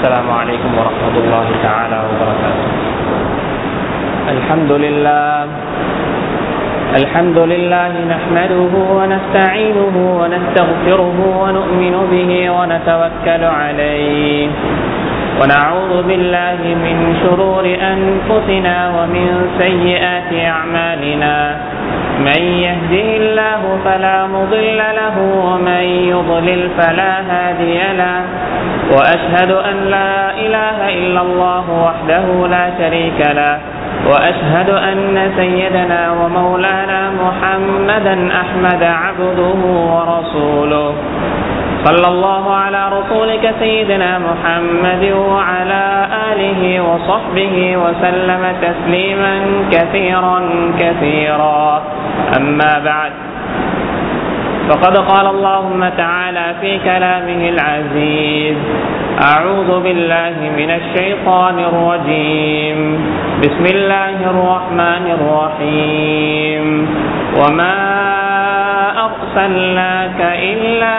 السلام عليكم ورحمة الله تعالى وبركاته الحمد لله الحمد لله نحمده ونستعينه ونستغفره ونؤمن به ونتوكل عليه ونعوذ بالله من شرور أنفسنا ومن سيئات أعمالنا من يهده الله فلا مضل له ومن يضلل فلا هادي له وأشهد أن لا إله إلا الله وحده لا شريك له وأشهد أن سيدنا ومولانا محمدا أحمد عبده ورسوله صلى الله على رسولك سيدنا محمد وعلى آله وصحبه وسلم تسليما كثيرا كثيرا أما بعد فقد قال اللهم تعالى في كلامه العزيز أعوذ بالله من الشيطان الرجيم بسم الله الرحمن الرحيم وما أرسلناك إلا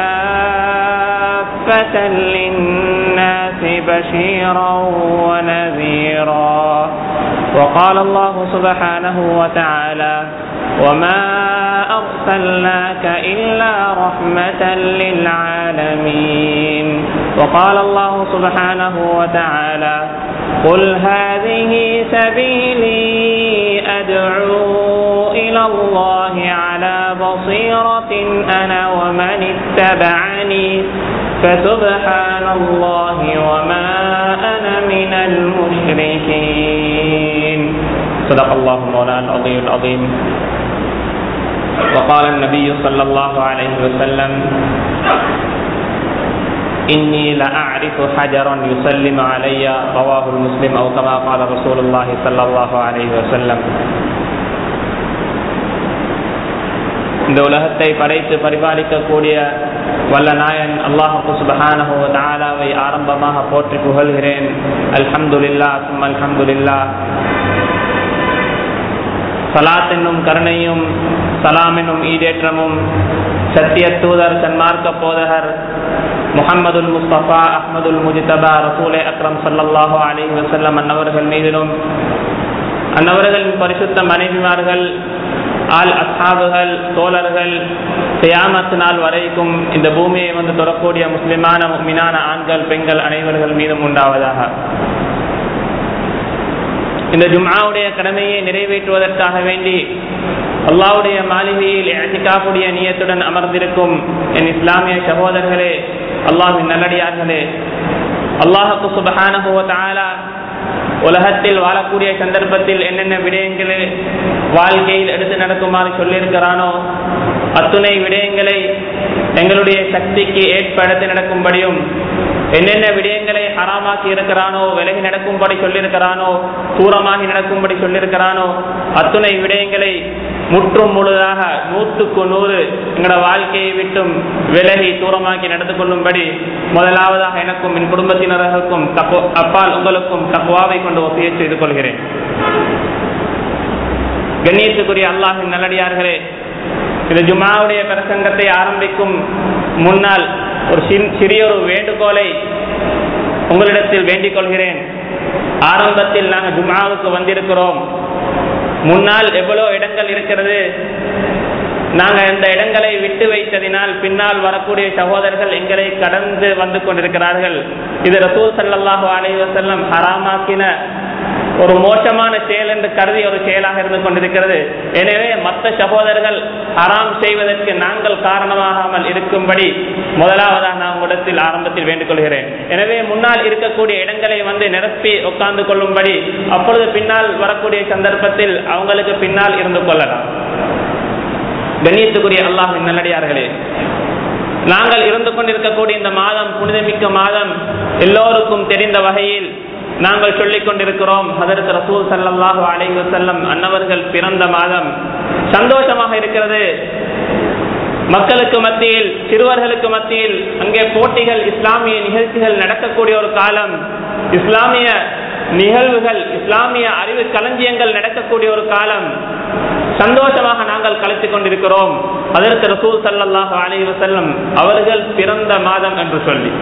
كافة للناس بشيرا ونذيرا وقال الله سبحانه وتعالى وما أرسلناك إلا رحمة للعالمين وقال الله سبحانه وتعالى قل هذه سبيلي أدعو إلى الله على بصيرة أنا ومن اتبعني فسبحان الله وما أنا من المشركين صدق الله مولانا العظيم العظيم وقال النبي صلى الله عليه وسلم إني لأعرف حجرا يسلم علي رواه المسلم أو كما قال رسول الله صلى الله عليه وسلم இந்த உலகத்தை படைத்து பரிபாலிக்கக்கூடிய வல்ல நாயன் அல்லாஹு சுபஹானஹு தாலாவை ஆரம்பமாக போற்றி புகழ்கிறேன் அல்ஹம்துலில்லா சும் அல்ஹம்துலில்லா சலாத் என்னும் கருணையும் சலாம் என்னும் ஈடேற்றமும் சத்திய தூதர் சன்மார்க்க போதகர் முகமதுல் முஸ்தபா அஹமதுல் முஜிதபா ரசூலே அக்ரம் சல்லல்லாஹு அலி வசல்லம் அன்னவர்கள் மீதிலும் அன்னவர்களின் பரிசுத்த மனைவிமார்கள் ஆல் அஸ்ஹாபுகள் தோழர்கள் சியாமத்து நாள் வரைக்கும் இந்த பூமியை வந்து தொடரக்கூடிய முஸ்லிமான மீனான ஆண்கள் பெண்கள் அனைவர்கள் மீதும் உண்டாவதாக இந்த ஜும்ஆவுடைய கடமையை நிறைவேற்றுவதற்காக வேண்டி அல்லாவுடைய மாளிகையில் இழத்திக்காக்கூடிய நியத்துடன் அமர்ந்திருக்கும் என் இஸ்லாமிய சகோதரர்களே அல்லாஹின் நல்லடியார்களே அல்லாஹுக்கு சுபஹானஹுவ உலகத்தில் வாழக்கூடிய சந்தர்ப்பத்தில் என்னென்ன விடயங்களை வாழ்க்கையில் எடுத்து நடக்குமாறு சொல்லியிருக்கிறானோ அத்துணை விடயங்களை எங்களுடைய சக்திக்கு ஏற்படுத்தி நடக்கும்படியும் என்னென்ன விடயங்களை ஹராமாக்கி இருக்கிறானோ விலகி நடக்கும்படி சொல்லியிருக்கிறானோ தூரமாகி நடக்கும்படி சொல்லியிருக்கிறானோ அத்துணை விடயங்களை முற்றும் முழுதாக நூற்றுக்கு நூறு எங்களோட வாழ்க்கையை விட்டும் விலகி தூரமாக்கி நடந்து கொள்ளும்படி முதலாவதாக எனக்கும் என் குடும்பத்தினர்களுக்கும் தப்போ அப்பால் உங்களுக்கும் தக்குவாவை கொண்டு ஒப்பிய செய்து கொள்கிறேன் கண்ணியத்துக்குரிய அல்லாஹின் நல்லடியார்களே இந்த ஜுமாவுடைய பிரசங்கத்தை ஆரம்பிக்கும் முன்னால் ஒரு சிறிய ஒரு வேண்டுகோளை உங்களிடத்தில் வேண்டிக் கொள்கிறேன் ஆரம்பத்தில் நாங்கள் ஜுமாவுக்கு வந்திருக்கிறோம் முன்னால் எவ்வளோ இடங்கள் இருக்கிறது நாங்கள் இந்த இடங்களை விட்டு வைத்ததினால் பின்னால் வரக்கூடிய சகோதரர்கள் எங்களை கடந்து வந்து கொண்டிருக்கிறார்கள் இது ரசூல் சல்லாஹூ அலைவசல்லம் ஹராமாக்கின ஒரு மோசமான செயல் என்று கருதி ஒரு செயலாக இருந்து கொண்டிருக்கிறது எனவே மற்ற சகோதரர்கள் ஹராம் செய்வதற்கு நாங்கள் காரணமாகாமல் இருக்கும்படி முதலாவதாக நான் உங்களிடத்தில் ஆரம்பத்தில் வேண்டிக் கொள்கிறேன் எனவே முன்னால் இருக்கக்கூடிய இடங்களை வந்து நிரப்பி உட்கார்ந்து கொள்ளும்படி அப்பொழுது பின்னால் வரக்கூடிய சந்தர்ப்பத்தில் அவங்களுக்கு பின்னால் இருந்து கொள்ளலாம் கண்ணியத்துக்குரிய அல்லாஹின் நல்லடியார்களே நாங்கள் இருந்து கொண்டிருக்கக்கூடிய இந்த மாதம் புனிதமிக்க மாதம் எல்லோருக்கும் தெரிந்த வகையில் நாங்கள் சொல்லிக் கொண்டிருக்கிறோம் ஹதரத் ரசூல் சல்லாஹு அலைஹி வசல்லம் அன்னவர்கள் பிறந்த மாதம் சந்தோஷமாக இருக்கிறது மக்களுக்கு மத்தியில் சிறுவர்களுக்கு மத்தியில் அங்கே போட்டிகள் இஸ்லாமிய நிகழ்ச்சிகள் நடக்கக்கூடிய ஒரு காலம் இஸ்லாமிய நிகழ்வுகள் இஸ்லாமிய அறிவு களஞ்சியங்கள் நடக்கக்கூடிய ஒரு காலம் சந்தோஷமாக நாங்கள் கழித்துக் கொண்டிருக்கிறோம் அதற்கு ரசூல் சல்லாஹு அலைஹி வஸல்லம் அவர்கள் பிறந்த மாதம் என்று சொல்லி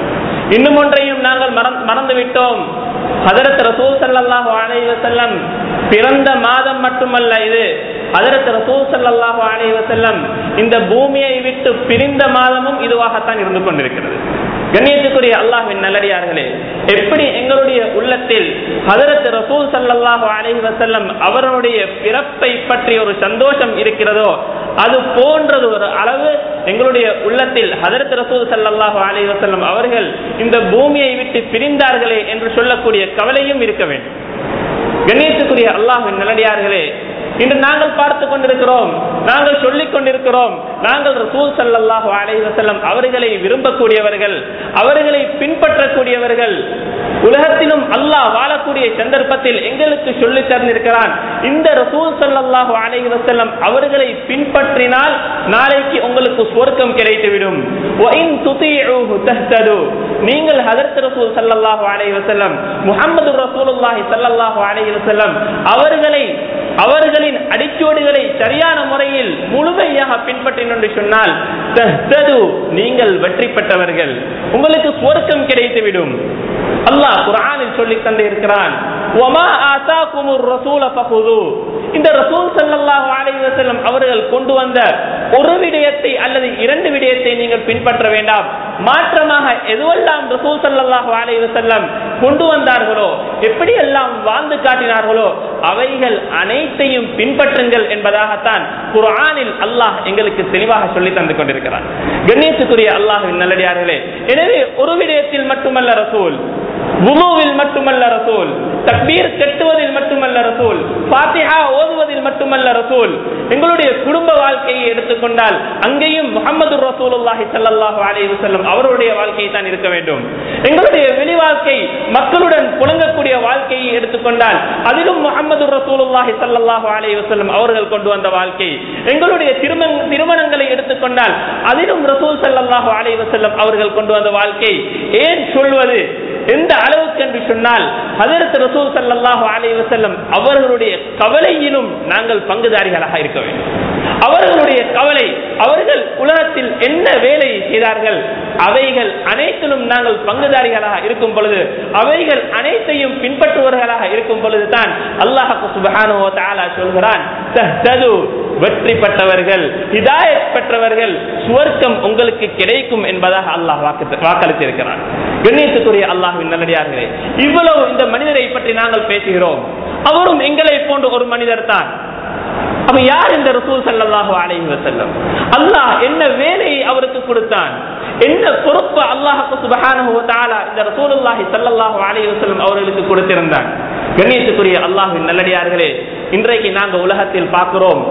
இன்னும் ஒன்றையும் நாங்கள் மறந்து- மறந்து விட்டோம் ஹதரத் ரசூல் ஸல்லல்லாஹு அலைஹி வஸல்லம் பிறந்த மாதம் மட்டுமல்ல இது ஹதரத் ரசூல் ஸல்லல்லாஹு அலைஹி வஸல்லம் இந்த பூமியை விட்டு பிரிந்த மாதமும் இதுவாகத்தான் இருந்து கொண்டிருக்கிறது கண்ணியத்துக்குரிய அல்லாஹ்வின் நல்லடியார்களே எப்படி எங்களுடைய உள்ளத்தில் ஹதரத் ரசூல் ஸல்லல்லாஹு அலைஹி வஸல்லம் அவருடைய பிறப்பை பற்றி ஒரு சந்தோஷம் இருக்கிறதோ அது போன்றது ஒரு அளவு எங்களுடைய உள்ளத்தில் ஹதரத் ரசூல் ஸல்லல்லாஹு அலைஹி வஸல்லம் அவர்கள் இந்த பூமியை விட்டு பிரிந்தார்களே என்று சொல்லக்கூடிய கவலையும் இருக்க வேண்டும் கண்ணியத்துக்குரிய அல்லாஹ்வின் நல்லடியார்களே இன்று நாங்கள் பார்த்து கொண்டிருக்கிறோம் நாங்கள் சொல்லிக் கொண்டிருக்கிறோம் நாங்கள் ரசூல் ஸல்லல்லாஹு அலைஹி வஸல்லம் அவர்களை விரும்பக்கூடியவர்கள் அவர்களை பின்பற்றக்கூடியவர்கள் உலகத்திலும் அல்லாஹ் வாழக்கூடிய சந்தர்ப்பத்தில் எங்களுக்கு சொல்லித் தந்திருக்கிறான் இந்த ரசூல் ஸல்லல்லாஹு அலைஹி வஸல்லம் அவர்களை பின்பற்றினால் நாளைக்கு உங்களுக்கு சுவர்க்கம் கிடைத்துவிடும் وَإِن تُطِيعُوهُ تَهْتَدُوا நீங்கள் ஹதரத் ரசூல் ஸல்லல்லாஹு அலைஹி வஸல்லம் முஹம்மது ரசூலுல்லாஹி ஸல்லல்லாஹு அலைஹி வஸல்லம் அவர்களை அவர்களின் அடிச்சோடுகளை சரியான முறையில் முழுமையாக பின்பற்றினோம் என்று சொன்னால் தஹ்தது நீங்கள் வெற்றி பெற்றவர்கள் உங்களுக்கு சுவர்க்கம் கிடைத்துவிடும் அல்லாஹ் குர்ஆனில் சொல்லி தந்து இருக்கிறான் وَمَا آتَاكُمُ الرَّسُولَ فَخُذُوهُ இந்த ரசூல் ஸல்லல்லாஹு அலைஹி வஸல்லம் அவர்கள் கொண்டு வந்த ஒரு விடயத்தை அல்லது இரண்டு விடயத்தை நீங்கள் பின்பற்ற வேண்டாம் மாற்றமாக எதுவெல்லாம் ரசூல் ஸல்லல்லாஹு அலைஹி வஸல்லம் கொண்டு வந்தார்களோ எப்படி எல்லாம் வாழ்ந்து காட்டினார்களோ அவைகள் அனைத்தையும் பின்பற்றுங்கள் என்பதாகத்தான் குர்ஆனில் அல்லாஹ் எங்களுக்கு தெளிவாக சொல்லி தந்து கொண்டிருக்கிறார் கண்ணியத்துக்குரிய அல்லாஹ்வின் நல்லடியார்களே எனவே ஒரு விடயத்தில் மட்டுமல்ல ரசூல் வுதுவில் மட்டுமல்ல ரசூல் தக்பீர் கட்டுவதில் மட்டுமல்ல ரசூல் ஃபாத்திஹா ஓதுவதில் மட்டுமல்ல ரசூல் எங்களுடைய குடும்ப வாழ்க்கையை எடுத்துக்கொண்டால் அங்கேயும் முகமது ரசூலுல்லாஹி ஸல்லல்லாஹு அலைஹி வஸல்லம் அவருடைய வாழ்க்கையை தான் இருக்க வேண்டும் எங்களுடைய வெளி வாழ்க்கை மக்களுடன் புழங்கக்கூடிய வாழ்க்கையை எடுத்துக்கொண்டால் அதிலும் முகமது ரசூலுல்லாஹி ஸல்லல்லாஹு அலைஹி வஸல்லம் அவர்கள் கொண்டு வந்த வாழ்க்கை எங்களுடைய திருமண திருமணங்களை எடுத்துக்கொண்டால் அதிலும் ரசூல் ஸல்லல்லாஹு அலைஹி வஸல்லம் அவர்கள் கொண்டு வந்த வாழ்க்கை ஏன் சொல்வது எந்த அளவுக்கு என்று சொன்னால் ஹதரத் ரசூல் ஸல்லல்லாஹு அலைஹி வஸல்லம் அவர்களுடைய கவலையிலும் நாங்கள் பங்குதாரிகளாக இருக்க வேண்டும் அவர்களுடைய கவலை அவர்கள் உலகத்தில் என்ன வேலை செய்தார்கள் அவைகள் அனைத்திலும் நாங்கள் பங்குதாரிகளாக இருக்கும் பொழுது அவைகள் அனைத்தையும் பின்பற்றுவர்களாக இருக்கும் பொழுதுதான் அல்லாஹ் சுப்ஹானஹு வ தஆலா சொல்கிறான் தஹ்தது வெற்றி பெற்றவர்கள் ஹிதாயத் பெற்றவர்கள் சுவர்க்கம் உங்களுக்கு கிடைக்கும் என்பதாக அல்லாஹ் வாக்கு வாக்களித்திருக்கிறான் கண்ணியத்துக்குரிய அல்லாஹ்வின் நல்லடியார்களே இவ்வளவு இந்த மனிதரை பற்றி நாங்கள் பேசுகிறோம் அவரும் எங்களை போன்ற ஒரு மனிதர் தான் அப்ப யார் இந்த ரசூல் ஸல்லல்லாஹு அலைஹி வஸல்லம் அல்லாஹ் என்ன வேலையை அவருக்கு கொடுத்தான் என்ன பொறுப்பு அல்லாஹ் சுப்ஹானஹு வ தஆலா இந்த ரசூலுல்லாஹி ஸல்லல்லாஹு அலைஹி வஸல்லம் அவர்களுக்கு கொடுத்திருந்தான் கண்ணியத்துக்குரிய அல்லாஹ்வின் நல்லடியார்களே இன்றைக்கு நாங்க உலகத்தில் பார்க்கிறோம்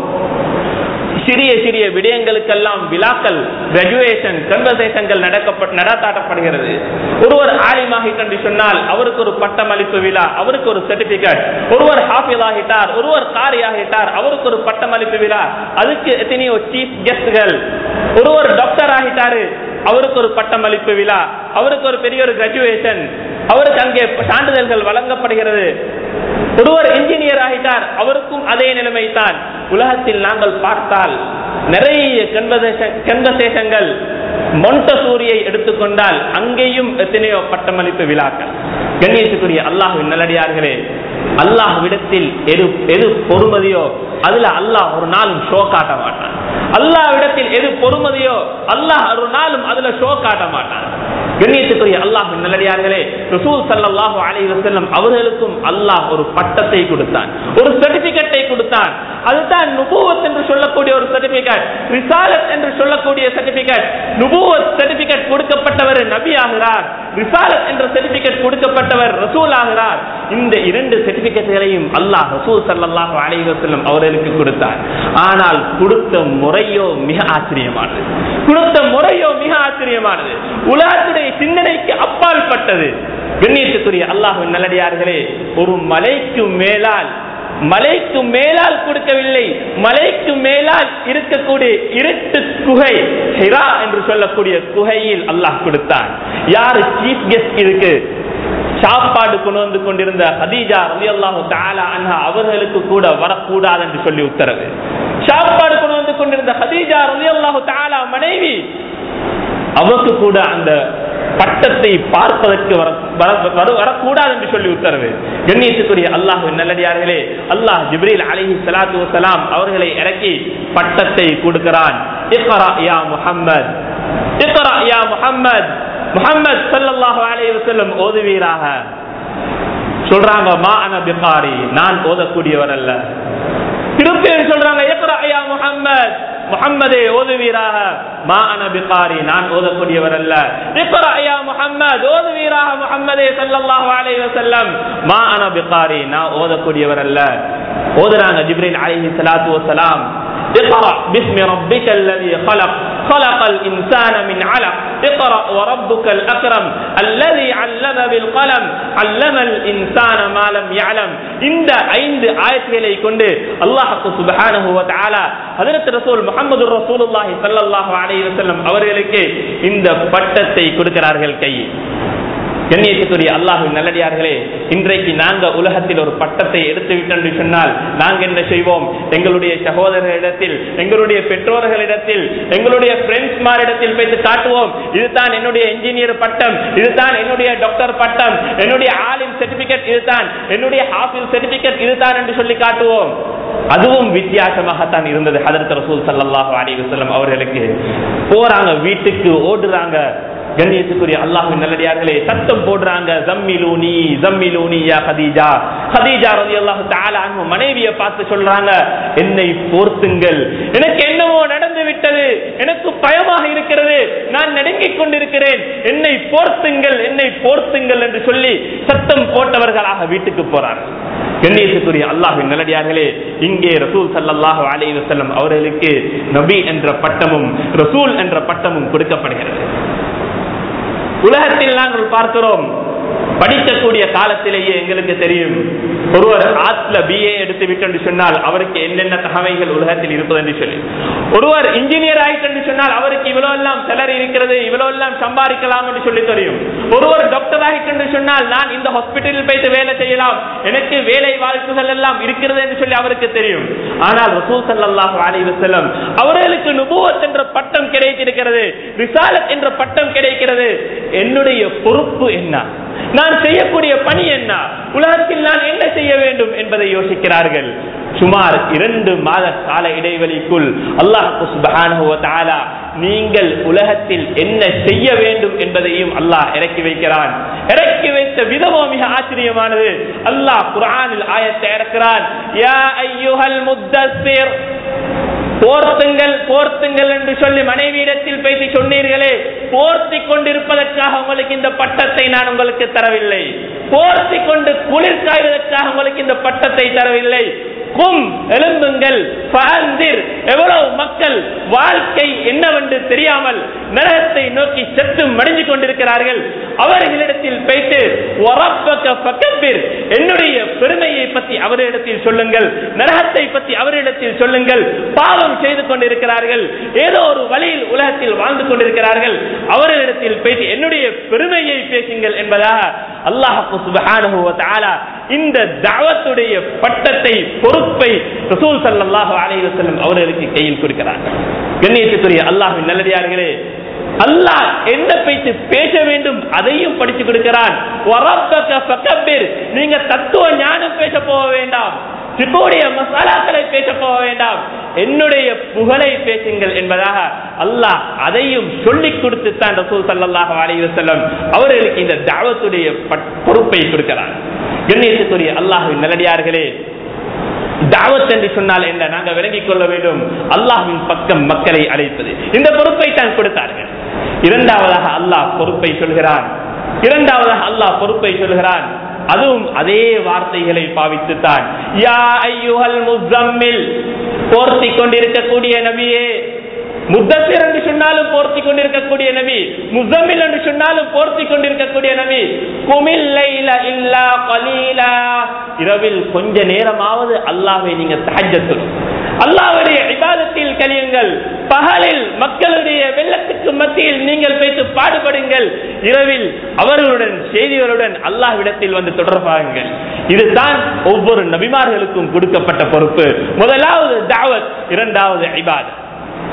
சிறிய சிறிய விடயங்களுக்கெல்லாம் விழாக்கள் கிராஜுவேஷன் கன்வர்சேஷன்கள் நடக்கப்ப நடத்தாட்டப்படுகிறது ஒருவர் ஆலிமாகிட்டு என்று சொன்னால் அவருக்கு ஒரு பட்டமளிப்பு விழா அவருக்கு ஒரு சர்டிபிகேட் ஒருவர் ஹாஃபில் ஆகிட்டார் ஒருவர் காரி ஆகிட்டார் அவருக்கு ஒரு பட்டமளிப்பு விழா அதுக்கு எத்தனையோ சீஃப் கெஸ்ட்கள் ஒருவர் டாக்டர் ஆகிட்டாரு அவருக்கு ஒரு பட்டமளிப்பு விழா அவருக்கு ஒரு பெரிய ஒரு கிராஜுவேஷன் அவருக்கு அங்கே சான்றிதழ்கள் வழங்கப்படுகிறது ஒருவர் இன்ஜினியர் ஆகிட்டார் அவருக்கும் அதே நிலைமை தான் உலகத்தில் நாங்கள் பார்த்தால் நிறைய கன்வர்சேஷன்கள் மொண்டசூரியை எடுத்துக்கொண்டால் அங்கேயும் எத்தனையோ பட்டமளிப்பு விழாக்கள் கண்ணியத்துக்குரிய அல்லாஹ்வின் நல்லடியார்களே அல்லாஹ்விடத்தில் எது எது பொறுமதியோ அதுல அல்லாஹ் ஒரு நாளும் ஷோ காட்ட மாட்டான் அல்லாஹ்விடத்தில் எது பொறுமதியோ அல்லாஹ் ஒரு நாளும் அதுல ஷோ காட்ட மாட்டான் கண்ணியத்துக்குரிய அல்லாஹ் நல்லடியார்களே ரசூல் ஸல்லல்லாஹு அலைஹி வஸல்லம் அவர்களுக்கும் அல்லாஹ் ஒரு பட்டத்தை கொடுத்தான் ஒரு சர்டிபிகேட்டை கொடுத்தான் அதுதான் நுபுவத் என்று சொல்லக்கூடிய ஒரு சர்டிபிகேட் ரிசாலத் என்று சொல்லக்கூடிய சர்டிபிகேட் நுபுவத் சர்டிபிகேட் கொடுக்கப்பட்டவர் நபி ஆகிறார் ரிசாலத் என்ற சர்டிபிகேட் கொடுக்கப்பட்டவர் ரசூல் ஆகிறார் இந்த இரண்டு சர்டிபிகேட்களையும் அல்லாஹ் ரசூல் ஸல்லல்லாஹு அலைஹி வஸல்லம் அவர்களுக்கு கொடுத்தார் ஆனால் கொடுத்த முறையோ மிக ஆச்சரியமானது கொடுத்த முறையோ மிக ஆச்சரியமானது உலகத்துடைய சிந்தனைக்கு அப்பால் பட்டது கண்ணியத்துக்குரிய அல்லாஹ்வின் நல்லடியார்களே ஒரு மலைக்கு மேலால் மலைக்கு மேலால் கொடுக்கவில்லை மலைக்கு மேலால் இருக்கக்கூடிய இருட்டு குகை ஹிரா என்று சொல்லக்கூடிய குகையில் அல்லாஹ் கொடுத்தான் யாரு சீஃப் கெஸ்ட் இருக்கு சாப்பாடு கொண்டு வந்து கொண்டிருந்த ஹதீஜா ரலியல்லாஹு தஆலா அன்ஹா அவர்களுக்கு கூட வரக்கூடாது என்று சொல்லி உத்தரவு சாப்பாடு கொண்டு வந்து கொண்டிருந்த ஹதீஜா ரலியல்லாஹு தஆலா மனைவி அவருக்கு கூட அந்த பட்டத்தை பார்ப்பதற்கு வர- வர- வர- வரக்கூடாது என்று சொல்லி உத்தரவு கண்ணியத்துக்குரிய அல்லாஹ் நல்லடியார்களே அல்லாஹ் ஜிப்ரீல் அலைஹி ஸலாத்து வஸலாம் அவர்களை இறக்கி பட்டத்தை கொடுக்கிறான் இக்ரா யா முஹம்மத் இக்ரா யா முஹம்மத் முஹம்மத் ஸல்லல்லாஹு அலைஹி வஸல்லம் ஓதுவீராக சொல்றாங்க மா அன பிகாரி நான் ஓதக்கூடியவர் அல்ல திருப்பியும் சொல்றாங்க இக்ரா யா முஹம்மத் முஹம்மதே ஓதுவீராக மா அன பிகாரி நான் ஓதக்கூடியவர் அல்ல இக்ரா யா முஹம்மத் ஓதுவீராக முஹம்மதே ஸல்லல்லாஹு அலைஹி வஸல்லம் மா அன பிகாரி நான் ஓதக்கூடியவர் அல்ல ஓதுறாங்க ஜிப்ரீல் அலைஹி ஸலாத்து வஸலாம் اقرأ باسم ربك الذي خلق خلق الإنسان من علق اقرأ وربك الأكرم الذي علم بالقلم علم الإنسان ما لم يعلم இந்த ஐந்து ஆயத்துகளை கொண்டு அல்லாஹ் சுப்ஹானஹு வ தஆலா ஹஜரத் ரசூல் முஹம்மது ரசூலுல்லாஹி ஸல்லல்லாஹு அலைஹி வஸல்லம் அவர்களுக்கு இந்த பட்டத்தை கொடுக்கிறார்கள் கையில் கண்ணியத்துக்குரிய அல்லாஹின் நல்லடியார்களே இன்றைக்கு நாங்க உலகத்தில் ஒரு பட்டத்தை எடுத்து விட்டோம் என்று சொன்னால் நாங்க என்ன செய்வோம் எங்களுடைய சகோதரர்களிடத்தில் எங்களுடைய பெற்றோர்களிடத்தில் எங்களுடைய ஃப்ரெண்ட்ஸ் மாரிடத்தில் போய்த்து காட்டுவோம் இதுதான் என்னுடைய இன்ஜினியர் பட்டம் இதுதான் என்னுடைய டாக்டர் பட்டம் என்னுடைய ஆலிம் சர்டிபிகேட் இதுதான் என்னுடைய ஹாஃபில் சர்டிபிகேட் இதுதான் என்று சொல்லி காட்டுவோம் அதுவும் வித்தியாசமாகத்தான் இருந்தது ஹதரத் ரசூல் ஸல்லல்லாஹு அலைஹி வஸல்லம் அவர்களுக்கு போறாங்க வீட்டுக்கு ஓடுறாங்க கண்ணியத்துக்குரிய அல்லாஹ்வின் நல்லடியார்களே சத்தம் போடுறாங்க ஜம்மிலூனி ஜம்மிலூனி யா கதீஜா கதீஜா ரலியல்லாஹு தஆலா அன்ஹு மனைவியை பார்த்து சொல்றாங்க என்னை போர்த்துங்கள் எனக்கு என்னவோ நடந்து விட்டது எனக்கு பயமாக இருக்கிறது நான் நடுங்கிக் கொண்டிருக்கிறேன் என்னை போர்த்துங்கள் என்னை போர்த்துங்கள் என்று சொல்லி சத்தம் போட்டவர்களாக வீட்டுக்கு போறார்கள் கண்ணியத்துக்குரிய அல்லாஹின் நல்லடியார்களே இங்கே ரசூல் ஸல்லல்லாஹு அலைஹி வஸல்லம் அவர்களுக்கு நபி என்ற பட்டமும் ரசூல் என்ற பட்டமும் கொடுக்கப்படுகிறது உலகத்தில் நாங்கள் பார்க்கிறோம் படிக்கக்கூடிய காலத்திலேயே எங்களுக்கு தெரியும் ஒருவர் ஆத்ல பிஏ எடுத்து விட்டு என்று சொன்னால் அவருக்கு என்னென்ன தகவைகள் உலகத்தில் இருப்பது என்று சொல்லி ஒருவர் இன்ஜினியர் ஆயிட்டு என்று சொன்னால் அவருக்கு இவ்வளவு எல்லாம் செலரி இருக்கிறது இவ்வளவு எல்லாம் சம்பாதிக்கலாம் என்று சொல்லி தெரியும் ஒருவர் டாக்டர் ஆயிட்டு என்று சொன்னால் நான் இந்த ஹாஸ்பிட்டலில் போயிட்டு வேலை செய்யலாம் எனக்கு வேலை வாய்ப்புகள் எல்லாம் இருக்கிறது என்று சொல்லி அவருக்கு தெரியும் ஆனால் ரசூல் ஸல்லல்லாஹு அலைஹி வஸல்லம் அவர்களுக்கு நுபுவத் என்ற பட்டம் கிடைத்திருக்கிறது ரிசாலத் என்ற பட்டம் கிடைக்கிறது என்னுடைய பொறுப்பு என்ன நான் செய்யக்கூடிய பணி என்ன உலகத்தில் நான் என்ன செய்ய வேண்டும் என்பதை யோசிக்கிறார்கள் சுமார் இரண்டு மாத கால இடைவெளிக்குள் அல்லாஹ் சுப்ஹானஹு வ தஆலா நீங்கள் உலகத்தில் என்ன செய்ய வேண்டும் என்பதையும் அல்லாஹ் இறக்கி வைக்கிறான் இறக்கி வைத்த விதமோ மிக ஆச்சரியமானது அல்லாஹ் குர்ஆனில் ஆயத்தை இறக்கிறான் யா ஐயுஹல் முத்தஸ்ஸிர் போர்த்துங்கள் போர்த்துங்கள் என்று சொல்லி மனைவியிடத்தில் பேசி சொன்னீர்களே போர்த்தி கொண்டிருப்பதற்காக உங்களுக்கு இந்த பட்டத்தை நான் உங்களுக்கு தரவில்லை போர்த்தி கொண்டு குளிர் காய்வதற்காக உங்களுக்கு இந்த பட்டத்தை தரவில்லை கும் எழும்புங்கள் ஃபஅந்திர். எவ்வளவு மக்கள் வாழ்க்கை என்னவென்று தெரியாமல் நரகத்தை நோக்கி செத்து மடிஞ்சு கொண்டிருக்கிறார்கள் அவர்களிடத்தில் போயிட்டு "வரப்பக ஃபகப்பிர்." என்னுடைய பெருமையை பற்றி அவரிடத்தில் சொல்லுங்கள் நரகத்தை பற்றி அவரிடத்தில் சொல்லுங்கள் பாவம் செய்து கொண்டிருக்கிறார்கள் ஏதோ ஒரு வழியில் உலகத்தில் வாழ்ந்து கொண்டிருக்கிறார்கள் அவர்களிடத்தில் பேசி என்னுடைய பெருமையை பேசுங்கள் என்பதாக அல்லாஹ் சுப்ஹானஹு வ தஆலா இந்த தஅவத்துடைய பட்டத்தை பொறுப்பை ரசூல் ஸல்லல்லாஹு அலைஹி வஸல்லம் அவர்களுக்கு கையில் கொடுக்கிறார் கண்ணியத்துக்குரிய அல்லாஹ்வின் நல்லடியார்களே அல்லாஹ் என்ன பேச்சு பேச வேண்டும் அதையும் படித்து கொடுக்கிறான் "வரப்பக ஃபகப்பிர்." நீங்க தத்துவ ஞானம் பேச போக வேண்டாம் சிப்போடைய மசாலாக்களை பேச போக வேண்டாம் என்னுடைய புகழை பேசுங்கள் என்பதாக அல்லாஹ் அதையும் சொல்லிக் கொடுத்து தான் ரசூல் ஸல்லல்லாஹு அலைஹி வஸல்லம் அவர்களுக்கு இந்த தாவத்துடைய பட்- பொறுப்பை கொடுக்கிறார் கண்ணியத்துக்குரிய அல்லாஹ்வின் நல்லடியார்களே தாவத் என்று சொன்னால் என்ன நாங்க விளங்கிக் கொள்ள வேண்டும் அல்லாஹ்வின் பக்கம் மக்களை அழைப்பது இந்த பொறுப்பை தான் கொடுத்தார்கள் இரண்டாவதாக அல்லாஹ் பொறுப்பை சொல்கிறான் இரண்டாவதாக அல்லாஹ் பொறுப்பை சொல்கிறான் அதுவும் அதே வார்த்தைகளை பாவித்துத்தான் யா ஐயுஹல் முஸம்மில் போர்த்தி கொண்டிருக்கக்கூடிய நபியே முத்தசிர் என்று சொன்னாலும் போர்த்தி கொண்டிருக்கக்கூடிய நபி முசம்மில் என்று சொன்னாலும் போர்த்தி கொண்டிருக்கக்கூடிய நபி குமில் லைல இல்லா கலீலா இரவில் கொஞ்ச நேரமாவது அல்லாஹ்வை நீங்க தஹஜ்ஜத் அல்லாஹ்வுடைய இபாதத்தில் கலியுங்கள் பகலில் மக்களுடைய வெள்ளத்துக்கு மத்தியில் நீங்கள் பேசி பாடுபடுங்கள் இரவில் அவர்களுடன் செய்திகளுடன் அல்லாஹ்விடத்தில் வந்து தொடர்பாகுங்கள் இதுதான் ஒவ்வொரு நபிமார்களுக்கும் கொடுக்கப்பட்ட பொறுப்பு முதலாவது தாவத் இரண்டாவது இபாதத்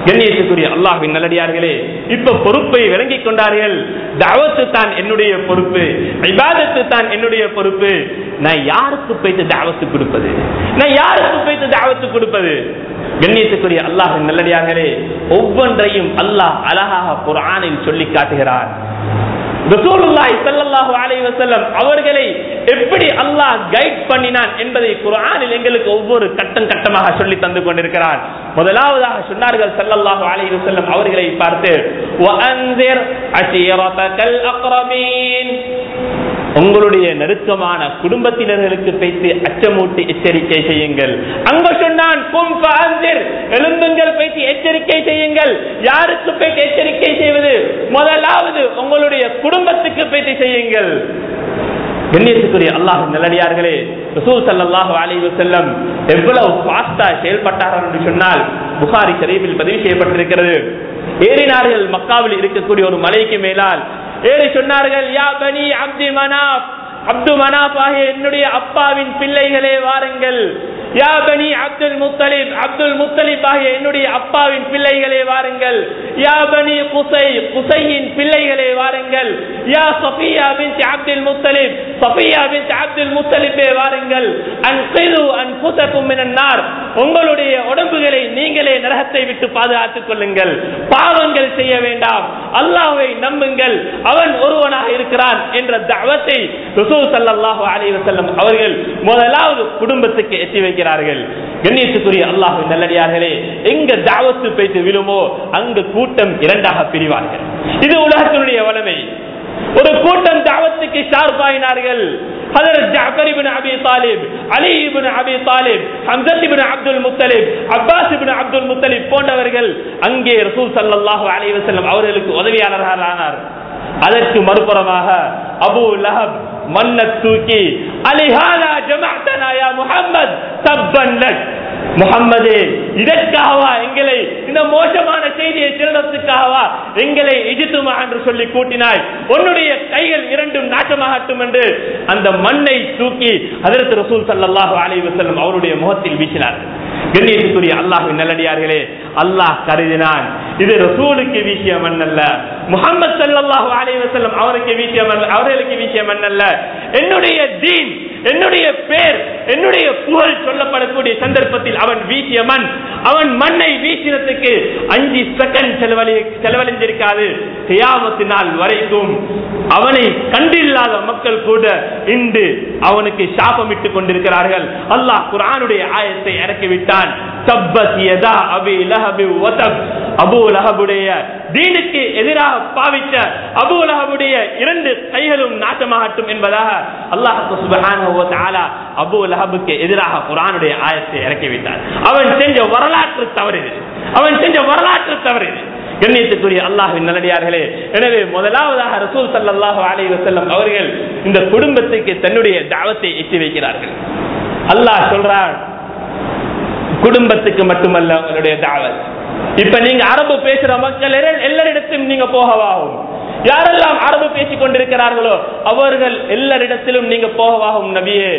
கண்ணியத்துக்குரிய அல்லாஹ்வின் நல்லடியார்களே இப்ப பொறுப்பை விளங்கிக் கொண்டார்கள் தாவத்து தான் என்னுடைய பொறுப்பு இபாதத்து தான் என்னுடைய பொறுப்பு நான் யாருக்கு போய்த்து தாவத்து கொடுப்பது நான் யாருக்கு போய்த்து தாவத்து கொடுப்பது கண்ணியத்துக்குரிய அல்லாஹின் நல்லடியார்களே ஒவ்வொன்றையும் அல்லாஹ் அழகாக குர்ஆனில் சொல்லி காட்டுகிறார் ரசூலுல்லாஹி ஸல்லல்லாஹு அலைஹி வஸல்லம் அவர்களை எப்படி அல்லாஹ் கைட் பண்ணினான் என்பதை குர்ஆனில் எங்களுக்கு ஒவ்வொரு கட்டம் கட்டமாக சொல்லி தந்து கொண்டிருக்கிறார் முதலாவதாக சொன்னார்கள் ஸல்லல்லாஹு அலைஹி வஸல்லம் அவர்களை பார்த்து வஅன்திர் அஷீரதகல் அக்ரமீன் உங்களுடைய நெருக்கமான குடும்பத்தினர்களுக்கு வைத்து அச்சமூட்டி எச்சரிக்கை செய்யுங்கள் அங்க சொன்னான் கும் ஃபஅன்திர் எழுந்துங்கள் வைத்து எச்சரிக்கை செய்யுங்கள் யாருக்கு போயிட்டு எச்சரிக்கை செய்வது முதலாவது உங்களுடைய குடும்பத்துக்கு போயிட்டு செய்யுங்கள் கண்ணியத்துக்குரிய அல்லாஹ் நல்லடியார்களே ரசூல் ஸல்லல்லாஹு அலைஹி வஸல்லம் எவ்வளவு ஃபாஸ்டா செயல்பட்டார்கள் என்று சொன்னால் புகாரி ஷரீஃபில் பதிவு செய்யப்பட்டிருக்கிறது ஏறினார்கள் மக்காவில் இருக்கக்கூடிய ஒரு மலைக்கு மேலால் ஏறி சொன்னார்கள் யா பனி அப்தி மனாப் அப்து மனாப் ஆகிய என்னுடைய அப்பாவின் பிள்ளைகளே வாருங்கள் யா பனி அப்துல் முத்தலிப் அப்துல் முத்தலிப் ஆகிய என்னுடைய அப்பாவின் பிள்ளைகளே வாருங்கள் யா பனி குசை குசையின் பிள்ளைகளே வாருங்கள் யா சஃபியா பின்த் அப்துல் முத்தலிப் சஃபியா பின்த் அப்துல் முத்தலிப்பே வாருங்கள் அன்கிது அன்ஃபுசகும் மினன் நார் உங்களுடைய உடம்புகளை நீங்களே நரகத்தை விட்டு பாதுகாத்துக் கொள்ளுங்கள் பாவங்கள் செய்ய வேண்டாம் அல்லாஹ்வை நம்புங்கள் அவன் ஒருவனாக இருக்கிறான் என்ற தவத்தை ரசூல் ஸல்லல்லாஹு அலைஹி வஸல்லம் அவர்கள் முதலாவது குடும்பத்துக்கு எட்டி வைக்கிறார்கள் கண்ணியத்துக்குரிய அல்லாஹ் நல்லடியார்களே எங்க தாவத்து பேச்சு விழுமோ அங்கு கூட்டம் இரண்டாக பிரிவார்கள் இது உலகத்தினுடைய வளமை ஒரு கூட்டம் தாவத்துக்கு ஷார்பாயினார்கள் ஹதரத் ஜாஃபர் இப்னு அபி தாலிப் அலி இப்னு அபி தாலிப் ஹம்சத் இப்னு அப்துல் முத்தலிப் அப்பாஸ் இப்னு அப்துல் முத்தலிப் போன்றவர்கள் அங்கே ரசூல் ஸல்லல்லாஹு அலைஹி வஸல்லம் அவர்களுக்கு உதவியாளர்கள் ஆனார் அதற்கு மறுபுறமாக அபு லஹப் மன்ன தூக்கி அலிஹாலா ஜமாஅத்தனா யா முஹம்மத் தப்பன் லக் முகம்மதே இதற்காகவா எங்களை இந்த மோசமான செய்தியை திருடத்துக்காகவா எங்களை இஜித்துமா என்று சொல்லி கூட்டினாய் உன்னுடைய கைகள் இரண்டும் நாட்டமாகட்டும் என்று அந்த மண்ணை தூக்கி அதற்கு ரசூல் சல்லாஹு அலைஹி வஸல்லம் அவருடைய முகத்தில் வீசினார் கண்ணியத்துக்குரிய அல்லாஹின் நல்லடியார்களே அல்லாஹ் கருதினான் இது ரசூலுக்கு வீசிய மண் அல்ல முகமது சல்லாஹு அலைஹி வஸல்லம் அவருக்கு வீசிய மண் அவர்களுக்கு வீசிய மண் அல்ல என்னுடைய தீன் என்னுடைய பேர் என்னுடைய புகழ் சொல்லப்படக்கூடிய சந்தர்ப்பத்தில் அவன் வீசிய மண் அவன் மண்ணை வீசினத்துக்கு அஞ்சு செகண்ட் செலவழி செலவழிந்திருக்காது தியாமத்து நாள் வரைக்கும் அவனை கண்டில்லாத மக்கள் கூட இன்று அவனுக்கு சாபமிட்டுக் கொண்டிருக்கிறார்கள் அல்லாஹ் குர்ஆனுடைய ஆயத்தை இறக்கிவிட்டான் தப்பத் யதா அபி லஹபி வதப் அபூ லஹபுடைய தீனுக்கு எதிராக பாவித்த அபூ லஹபுடைய இரண்டு கைகளும் நாட்டமாகட்டும் என்பதாக அல்லாஹ் சுப்ஹானஹு வ தஆலா அபூ லஹபுக்கு எதிராக குர்ஆனுடைய ஆயத்தை இறக்கிவிட்டார் அவன் செஞ்ச வரலாற்று தவறு இது அவன் செஞ்ச வரலாற்று தவறு இது கண்ணியத்துக்குரிய அல்லாஹின் நல்லடியார்களே எனவே முதலாவதாக ரசூல் சல்லல்லாஹு அலைஹி வஸல்லம் அவர்கள் இந்த குடும்பத்துக்கு தன்னுடைய தாவத்தை எட்டி வைக்கிறார்கள் அல்லாஹ் சொல்றான் குடும்பத்துக்கு மட்டுமல்ல உங்களுடைய தாவத் இப்ப நீங்க அரபு பேசுற மக்கள் எல்லா- எல்லாரிடத்திலும் நீங்க போகவாகும் யாரெல்லாம் அரபு பேசிக் கொண்டிருக்கிறார்களோ அவர்கள் எல்லாரிடத்திலும் நீங்க போகவாகும் நபியே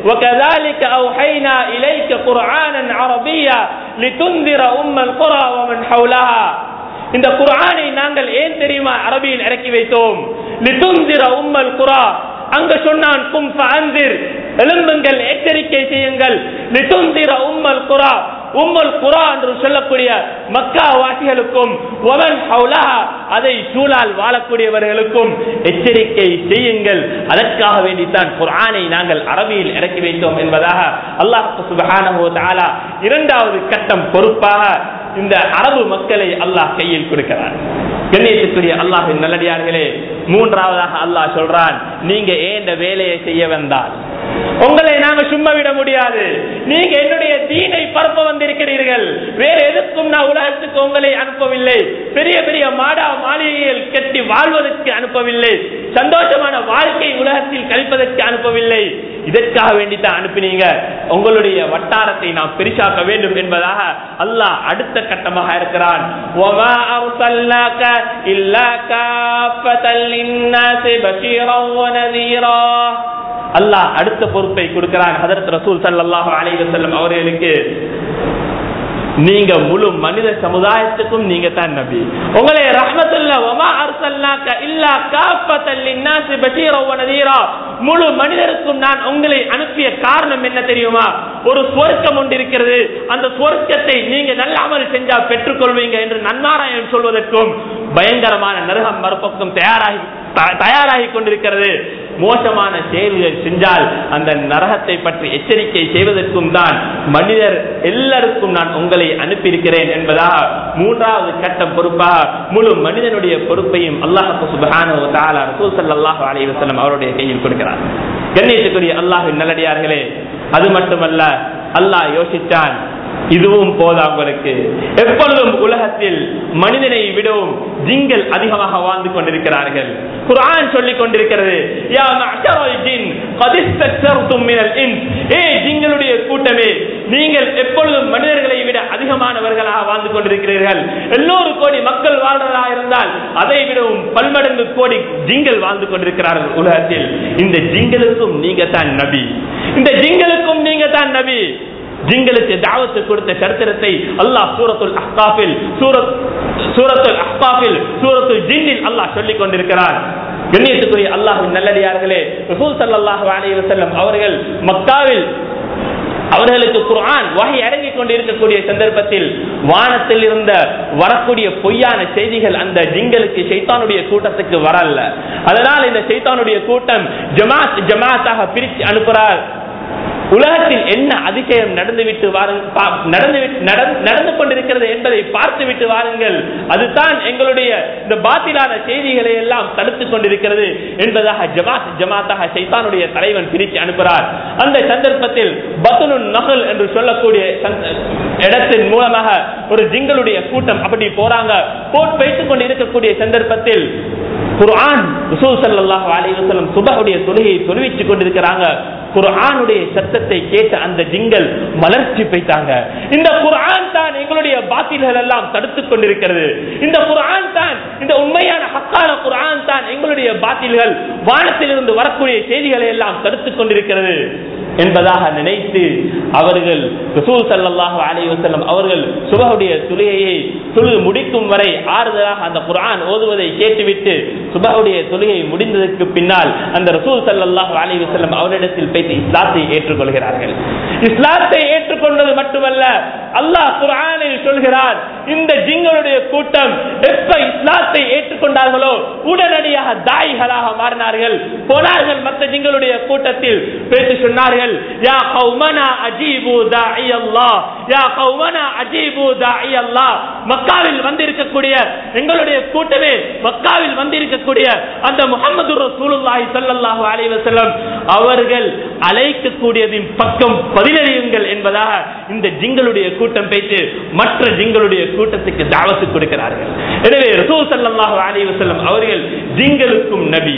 وكذلك أوحينا إليك قرآنا عربيا لتنذر أم القرى ومن حولها இந்த குர்ஆனை நாங்கள் ஏன் தெரியுமா அரபியில் இறக்கி வைத்தோம் லிதுந்திர உம்மல் குரா அங்க சொன்னான் கும் ஃபஅந்திர் எழும்புங்கள் எச்சரிக்கை செய்யுங்கள் லிதுந்திர உம்மல் குரா உம்மல் குரா என்று சொல்லக்கூடிய மக்கா வாசிகளுக்கும் ஒவன் ஹவுலஹா அதை சூழால் வாழக்கூடியவர்களுக்கும் எச்சரிக்கை செய்யுங்கள் அதற்காக வேண்டித்தான் குர்ஆனை நாங்கள் அரபியில் இறக்கி வைத்தோம் என்பதாக அல்லாஹ் சுப்ஹானஹு வ தஆலா இரண்டாவது கட்டம் பொறுப்பாக இந்த அரபு மக்களை அல்லாஹ் கையில் கொடுக்கிறார் கண்ணியத்துக்குரிய அல்லாஹின் நல்லடியார்களே மூன்றாவதாக அல்லாஹ் சொல்றான் நீங்க ஏன் இந்த வேலையை செய்ய வந்தால் உங்களை நாங்க சும்மா விட முடியாது நீங்க என்னுடைய தீனை பரப்ப வந்திருக்கிறீர்கள் வேற எதுக்கும் நான் உலகத்துக்கு உங்களை அனுப்பவில்லை பெரிய பெரிய மாடா மாளிகைகள் கட்டி வாழ்வதற்கு அனுப்பவில்லை சந்தோஷமான வாழ்க்கை உலகத்தில் கழிப்பதற்கு அனுப்பவில்லை இதற்காக வேண்டி தான் அனுப்பினீங்க உங்களுடைய வட்டாரத்தை நாம் பெரிசாக்க வேண்டும் என்பதாக அல்லாஹ் அடுத்த கட்டமாக இருக்கிறான் وَمَا أَرْسَلْنَاكَ إِلَّا كَافَّةً لِلنَّاسِ بَشِيرًا وَنَذِيرًا அல்லாஹ் அடுத்த பொறுப்பை கொடுக்கிறான் ஹதரத் ரசூல் ஸல்லல்லாஹு அலைஹி வஸல்லம் அவர்களுக்கு நீங்க முழு மனித சமுதாயத்துக்கும் நீங்க தான் நபி உங்களை ரஹ்மத்துல்ல வமா அர்சல்னாக்க இல்லா காஃபத்தல் லின்னாசி பஷீரா வ நதீரா முழு மனிதருக்கும் நான் உங்களை அனுப்பிய காரணம் என்ன தெரியுமா ஒரு சுவர்க்கம் ஒன்று இருக்கிறது அந்த சுவர்க்கத்தை நீங்க நல்ல அமல் செஞ்சா பெற்றுக்கொள்வீங்க என்று நன்மாராயணன் சொல்வதற்கும் பயங்கரமான நரகம் மறுபக்கம் தயாராகி த- தயாராகி கொண்டிருக்கிறது மோசமான செயல்கள் செஞ்சால் அந்த நரகத்தை பற்றி எச்சரிக்கை செய்வதற்கும் தான் மனிதர் எல்லாருக்கும் நான் உங்களை அனுப்பியிருக்கிறேன் என்பதாக மூன்றாவது கட்டம் பொறுப்பாக முழு மனிதனுடைய பொறுப்பையும் அல்லாஹ் சுபஹானஹு வ தஆலா ரசூல் ஸல்லல்லாஹு அலைஹி வஸல்லம் அவருடைய கையில் கொடுக்கிறார் கண்ணியத்துக்குரிய அல்லாஹ்வின் நல்லடியார்களே அது மட்டுமல்ல அல்லாஹ் யோசித்தான் இதுவும் போதா உங்களுக்கு எப்பொழுதும் உலகத்தில் மனிதனை விடவும் ஜிங்கள் அதிகமாக வாழ்ந்து கொண்டிருக்கிறார்கள் குர்ஆன் சொல்லிக் கொண்டிருக்கிறது யா மஅஷரல் ஜின் கத் இஸ்தக்ஸர்தும் மினல் இன்ஸ் ஏ ஜிங்களுடைய கூட்டமே நீங்கள் எப்பொழுதும் மனிதர்களை விட அதிகமானவர்களாக வாழ்ந்து கொண்டிருக்கிறீர்கள் எல்லோரு கோடி மக்கள் வாழ்றதா இருந்தால் அதை விடவும் பல்மடங்கு கோடி ஜிங்கள் வாழ்ந்து கொண்டிருக்கிறார்கள் உலகத்தில் இந்த ஜிங்களுக்கும் நீங்க தான் நபி இந்த ஜிங்களுக்கும் நீங்க தான் நபி ஜிங்களுக்கு தாவத்து கொடுத்த சரித்திரத்தை அல்லாஹ் சூரத்துல் அஹ்காஃபில் சூரத் சூரத்துல் அஹ்காஃபில் சூரத்துல் ஜின்னில் அல்லாஹ் சொல்லிக் கொண்டிருக்கிறார் கண்ணியத்துக்குரிய அல்லாஹ்வின் நல்லடியார்களே ரசூல் ஸல்லல்லாஹு அலைஹி வஸல்லம் அவர்கள் மக்காவில் அவர்களுக்கு குர்ஆன் வகை அடங்கிக் கொண்டிருக்கக்கூடிய சந்தர்ப்பத்தில் வானத்தில் இருந்த வரக்கூடிய பொய்யான செய்திகள் அந்த ஜிங்களுக்கு சைத்தானுடைய கூட்டத்துக்கு வரல அதனால் இந்த சைத்தானுடைய கூட்டம் ஜமாத் ஜமாத்தாக பிரித்து அனுப்புறார் உலகத்தில் என்ன அதிசயம் நடந்துவிட்டு வாருங்கள் பா- நடந்துவிட்டு- நடந்து நடந்து கொண்டிருக்கிறது என்பதை பார்த்து விட்டு வாருங்கள் அதுதான் எங்களுடைய இந்த பாத்திலான செய்திகளை எல்லாம் தடுத்துக் கொண்டிருக்கிறது என்பதாக ஜமாத் ஜமாத்தாக சைத்தானுடைய தலைவன் பிரித்து அனுப்புகிறார் அந்த சந்தர்ப்பத்தில் பத்துனு நகல் என்று சொல்லக்கூடிய சந்த- இடத்தின் மூலமாக ஒரு ஜிங்களுடைய கூட்டம் அப்படி போறாங்க போட் வைத்துக் கொண்டு இருக்கக்கூடிய சந்தர்ப்பத்தில் குர்ஆன் ரசூல் ஸல்லல்லாஹு அலைஹி வஸல்லம் சுபஹுடைய தொழுகையை தொழுவித்துக் கொண்டிருக்கிறாங்க குர்ஆனுடைய சத்தத்தை கேட்ட அந்த ஜிங்கள் மலர்ச்சி போயிட்டாங்க இந்த குர்ஆன் தான் எங்களுடைய பாத்தில்கள் எல்லாம் தடுத்துக் கொண்டிருக்கிறது இந்த குர்ஆன் தான் இந்த உண்மையான ஹக்கான குர்ஆன் தான் எங்களுடைய பாத்தில்கள் வானத்திலிருந்து வரக்கூடிய செய்திகளை எல்லாம் தடுத்துக் கொண்டிருக்கிறது என்பதாக நினைத்து அவர்கள் ரசூல் ஸல்லல்லாஹு அலைஹி வஸல்லம் அவர்கள் சுபஹுடைய தொழுகையை தொழுது முடிக்கும் வரை ஆறுதலாக அந்த குர்ஆன் ஓதுவதை கேட்டுவிட்டு சுபஹுடைய தொழுகை முடிந்ததற்கு பின்னால் அந்த ரசூல் ஸல்லல்லாஹு அலைஹி வஸல்லம் அவரிடத்தில் பேசி இஸ்லாத்தை ஏற்றுக்கொள்கிறார்கள் இஸ்லாத்தை ஏற்றுக்கொண்டது மட்டுமல்ல அல்லாஹ் குர்ஆனில் சொல்கிறார் இந்த ஜிங்களுடைய கூட்டம் எப்ப இஸ்லாத்தை ஏற்றுக்கொண்டார்களோ உடனடியாக தாய்களாக மாறினார்கள் போனார்கள் மற்ற ஜிங்களுடைய கூட்டத்தில் பேசி சொன்னார்கள் யா கௌமனா அஜீபு தாஇ அல்லாஹ் யா கௌமனா அஜீபு தாஇ அல்லாஹ் மக்காவில் வந்திருக்கக்கூடிய எங்களுடைய கூட்டமே மக்காவில் வந்திருக்கக்கூடிய அந்த முகமது ரசூலுல்லாஹி ஸல்லல்லாஹு அலைஹி வஸல்லம் அவர்கள் அழைக்கக்கூடியதின் பக்கம் பதிலறியுங்கள் என்பதாக இந்த ஜிங்களுடைய கூட்டம் பேச்சு மற்ற ஜிங்களுடைய கூட்டத்துக்கு தாவத்து கொடுக்கிறார்கள் எனவே ரசூல் ஸல்லல்லாஹு அலைஹி வஸல்லம் அவர்கள் ஜிங்களுக்கும் நபி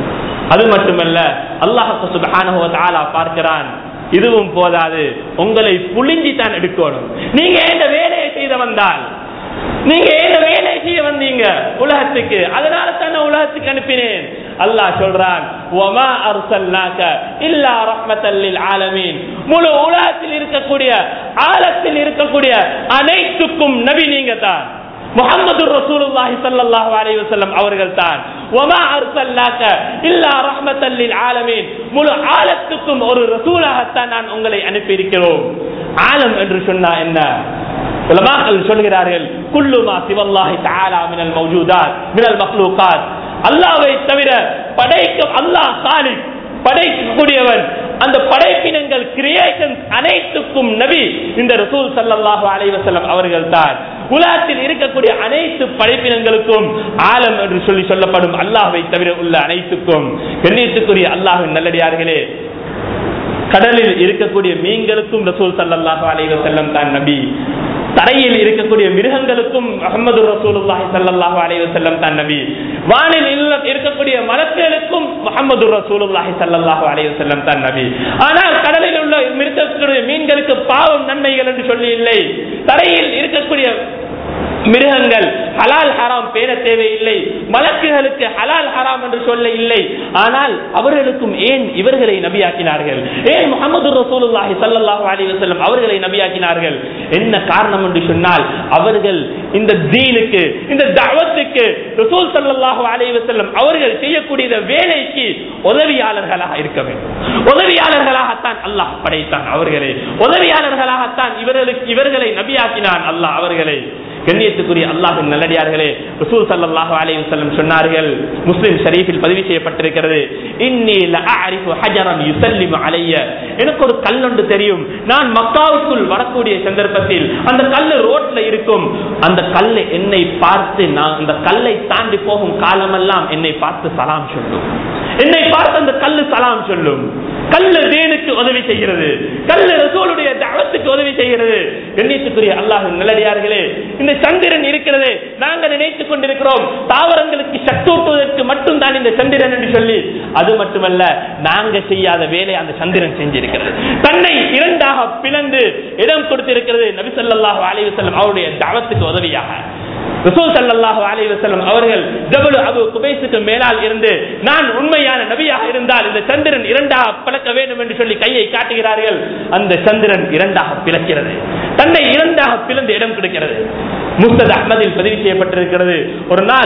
அது மட்டுமல்ல அல்லாஹ் சுப்ஹானஹு வ தஆலா பார்க்கிறான் இதுவும் போதாது உங்களை புளிஞ்சி தான் எடுக்கணும் நீங்க இந்த வேலையை செய்த வந்தால் நீங்க ஏன் வேலை செய்ய வந்தீங்க உலகத்துக்கு அதனால தான் நான் உலகத்துக்கு அனுப்பினேன் அல்லாஹ் சொல்றான் வமா அர்சல்னாக இல்லா ரஹ்மத்தல் லில் ஆலமீன் முழு உலகத்தில் இருக்கக்கூடிய ஆழத்தில் இருக்கக்கூடிய அனைத்துக்கும் நபி நீங்க தான் முகமது ரசூலுல்லாஹி ஸல்லல்லாஹு அலைஹி வஸல்லம் அவர்கள் தான் வமா அர்சல்னாக இல்லா ரஹ்மத்தல் லில் ஆலமீன் முழு ஆலத்துக்கும் ஒரு ரசூலாகத்தான் நான் உங்களை அனுப்பி இருக்கிறோம் ஆலம் என்று சொன்னா என்ன உலமாக்கள் சொல்கிறார்கள் குல்லுமா சிவல்லாஹி தஆலா மினல் மௌஜூதாத் மினல் மக்லூகாத் அல்லாஹ்வை தவிர படைக்கும் அல்லாஹ் காலிக் படைக்கக்கூடியவன் அந்த படைப்பினங்கள் கிரியேஷன் அனைத்துக்கும் நபி இந்த ரசூல் ஸல்லல்லாஹு அலைஹி வஸல்லம் அவர்கள் தான் உலகத்தில் இருக்கக்கூடிய அனைத்து படைப்பினங்களுக்கும் ஆலம் என்று சொல்லி சொல்லப்படும் அல்லாஹ்வை தவிர உள்ள அனைத்துக்கும் கண்ணியத்துக்குரிய அல்லாஹ்வின் நல்லடியார்களே கடலில் இருக்கக்கூடிய மீன்களுக்கும் ரசூல் ஸல்லல்லாஹு அலைஹி வஸல்லம் தான் நபி தரையில் இருக்கக்கூடிய மிருகங்களுக்கும் முகமது ரசூலுல்லாஹி ஸல்லல்லாஹு அலைஹி வஸல்லம் தான் நபி வானில் இல்ல- இருக்கக்கூடிய மலக்குகளுக்கும் முகமது ரசூலுல்லாஹி ஸல்லல்லாஹு அலைஹி வஸல்லம் தான் நபி ஆனால் கடலில் உள்ள இருக்கக்கூடிய மீன்களுக்கு பாவம் நன்மைகள் என்று சொல்லி இல்லை தரையில் இருக்கக்கூடிய மிருகங்கள் ஹலால் ஹராம் பேர தேவையில்லை மலக்குகளுக்கு ஹலால் ஹராம் என்று சொல்ல இல்லை ஆனால் அவர்களுக்கும் ஏன் இவர்களை நபியாக்கினார்கள் ஏன் முகமது ரசூலுல்லாஹி ஸல்லல்லாஹு அலைஹி வஸல்லம் அவர்களை நபியாக்கினார்கள் என்ன காரணம் என்று சொன்னால் அவர்கள் இந்த தீனுக்கு இந்த தஅவத்துக்கு ரசூல் ஸல்லல்லாஹு அலைஹி வஸல்லம் அவர்கள் செய்யக்கூடிய இந்த வேலைக்கு உதவியாளர்களாக இருக்க வேண்டும் உதவியாளர்களாகத்தான் அல்லாஹ் படைத்தான் அவர்களை உதவியாளர்களாகத்தான் இவர்களுக்கு இவர்களை நபியாக்கினான் அல்லாஹ் அவர்களை கண்ணியத்துக்குரிய அல்லாஹின் நல்லடியார்களே ரசூல் ஸல்லல்லாஹு அலைஹி வஸல்லம் சொன்னார்கள் முஸ்லிம் ஷரீஃபில் பதிவு செய்யப்பட்டிருக்கிறது இன்னி லஅரிஃபு ஹஜரன் யுஸல்லிமு அலைய எனக்கு ஒரு கல் ஒன்று தெரியும் நான் மக்காவுக்குள் வரக்கூடிய சந்தர்ப்பத்தில் அந்த கல்லு ரோட்ல இருக்கும் அந்த கல்லை என்னை பார்த்து நான் அந்த கல்லை தாண்டி போகும் காலமெல்லாம் என்னை பார்த்து சலாம் சொல்லும் என்னை பார்த்து அந்த கல்லு சலாம் சொல்லும் கல்லு தேனுக்கு உதவி செய்கிறது கல்லு ரசூலுடைய தவத்துக்கு உதவி செய்கிறது கண்ணியத்துக்குரிய அல்லாஹ் நல்லடியார்களே இந்த சந்திரன் இருக்கிறது நாங்கள் நினைத்துக் கொண்டிருக்கிறோம் தாவரங்களுக்கு சக்தூட்டுவதற்கு மட்டும்தான் இந்த சந்திரன் என்று சொல்லி அது மட்டுமல்ல நாங்க செய்யாத வேலை அந்த சந்திரன் செஞ்சிருக்கிறது தன்னை இரண்டாக பிளந்து இடம் கொடுத்திருக்கிறது நபிசல்லாஹு அலைஹி வஸல்லம் அவருடைய தவத்துக்கு உதவியாக ரசூல் ஸல்லல்லாஹு அலைஹி வஸல்லம் அவர்கள் ஜபல் அபு குபைஸுக்கு மேலால் இருந்து நான் உண்மையான நபியாக இருந்தால் இந்த சந்திரன் இரண்டாக பிளக்க வேண்டும் என்று சொல்லி கையை காட்டுகிறார்கள் அந்த சந்திரன் இரண்டாக பிளக்கிறது தன்னை இரண்டாக பிளந்து இடம் கொடுக்கிறது முஸ்தத் அஹ்மதில் பதிவு செய்யப்பட்டிருக்கிறது ஒரு நாள்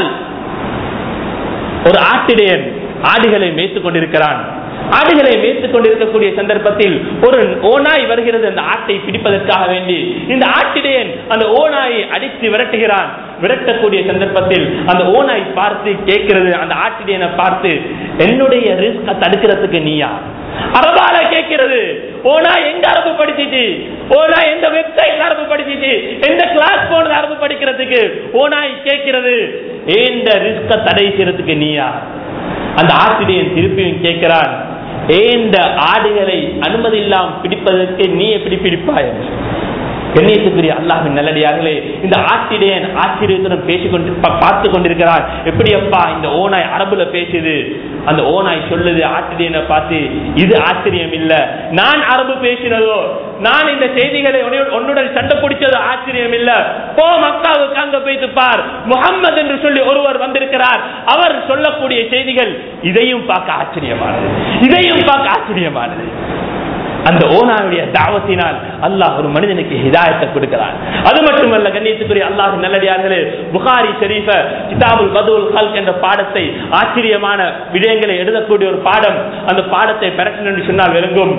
ஒரு ஆட்டிடையன் ஆடுகளை மேய்த்துக் கொண்டிருக்கிறான் ஆடுகளை மேய்த்துக் கொண்டிருக்கக்கூடிய சந்தர்ப்பத்தில் ஒரு ஓநாய் வருகிறது அந்த ஆட்டை பிடிப்பதற்காக வேண்டி இந்த ஆட்டிடையன் அந்த ஓநாயை அடித்து விரட்டுகிறான் விரட்டக்கூடிய சந்தர்ப்பத்தில் அந்த ஓநாய் பார்த்து கேட்கிறது அந்த ஆட்டிடையனை பார்த்து என்னுடைய ரிஸ்க தடுக்கிறதுக்கு நீயா அரபால கேட்கிறது ஓனா எங்க அரபு படிச்சிச்சு ஓனா எந்த வெப்சைட்ல அரபு படிச்சிச்சு எந்த கிளாஸ் போனது அரபு படிக்கிறதுக்கு ஓனாய் கேட்கிறது ஏந்த ரிஸ்க தடை செய்யறதுக்கு நீயா அந்த ஆசிரியன் திருப்பியும் கேட்கிறான் ஏந்த ஆடுகளை அனுமதி இல்லாமல் பிடிப்பதற்கு நீ எப்படி பிடிப்பாய் கண்ணியத்துக்குரிய அல்லாஹின் நல்லடியார்களே இந்த ஆசிரியன் ஆச்சரியத்துடன் பேசிக்கொண்டு பா- பார்த்து கொண்டிருக்கிறார் எப்படி அப்பா இந்த ஓனாய் அரபுல பேசுது அந்த ஓனாய் சொல்லுது ஆசிரியனை பார்த்து இது ஆச்சரியம் இல்ல நான் அரபு பேசினதோ நான் இந்த செய்திகளை உன்னை- உன்னுடன் சண்டை பிடிச்சது ஆச்சரியம் இல்ல போ மக்காவுக்கு அங்க போய்த்து பார் முகம்மது என்று சொல்லி ஒருவர் வந்திருக்கிறார் அவர் சொல்லக்கூடிய செய்திகள் இதையும் பார்க்க ஆச்சரியமானது இதையும் பார்க்க ஆச்சரியமானது அந்த ஓனாவுடைய தாவத்தினால் அல்லாஹ் ஒரு மனிதனுக்கு ஹிதாயத்தை கொடுக்கிறார் அது மட்டுமல்ல கண்ணியத்துக்குரிய அல்லாஹ் நல்லடியார்களே புகாரி ஷரீஃப கிதாபுல் பதுல் ஹல்க் என்ற பாடத்தை ஆச்சரியமான விடயங்களை எழுதக்கூடிய ஒரு பாடம் அந்த பாடத்தை பெறட்டும் என்று சொன்னால் விளங்கும்